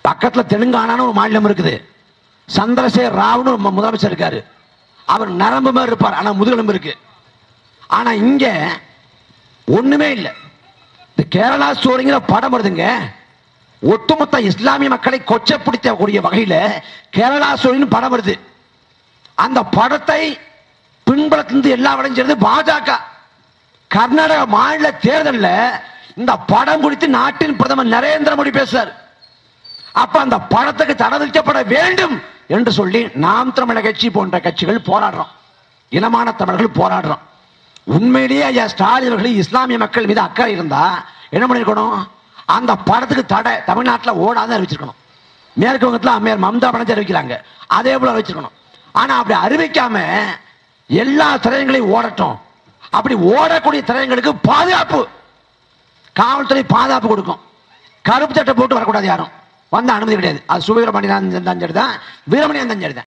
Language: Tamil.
பக்கத்துல தெலுங்கானான்னு ஒரு மாநிலம் இருக்குது சந்திரசேகர் ராவ்னு ஒரு மு- முதலமைச்சர் இருக்காரு அவர் நரம்பு மாதிரி இருப்பார் ஆனா முதுகெலும்பு இருக்கு ஆனா இங்க ஒண்ணுமே இல்லை இந்த கேரளா ஸ்டோரிங்கிற படம் வருதுங்க ஒட்டுமொத்த இஸ்லாமிய மக்களை கொச்சப்படுத்தக்கூடிய வகையில கேரளா ஸ்டோரின்னு படம் வருது அந்த படத்தை பின்புலத்திலிருந்து எல்லா விளைஞ்சது பாஜக கர்நாடக மாநில தேர்தலில் இந்த படம் குறித்து நாட்டின் பிரதமர் நரேந்திர மோடி பேசுறார் அப்ப அந்த படத்துக்கு தடை விதிக்கப்பட வேண்டும் என்று சொல்லி நாம் தமிழக கட்சி போன்ற கட்சிகள் போராடுறோம் இனமான தமிழர்கள் போராடுறோம் உண்மையிலேயே ஐயா ஸ்டாலின் அவர்கள் இஸ்லாமிய மக்கள் மீது அக்கறை இருந்தா என்ன பண்ணிருக்கணும் அந்த படத்துக்கு தடை தமிழ்நாட்டில் ஓடாத அறிவிச்சிருக்கணும் மேற்கு வங்கத்தில் அம்மையார் மம்தா பானர்ஜி அறிவிக்கிறாங்க அதே போல அறிவிச்சிருக்கணும் ஆனா அப்படி அறிவிக்காம எல்லா திரையங்களையும் ஓடட்டும் அப்படி ஓடக்கூடிய திரையங்களுக்கு பாதுகாப்பு காவல்துறை பாதுகாப்பு கொடுக்கும் கருப்பு சட்டை போட்டு வரக்கூடாது யாரும் வந்த அனுமதி கிடையாது அது சுவீரமணி தான் சரி தான் வீரமணி தான் சரி தான்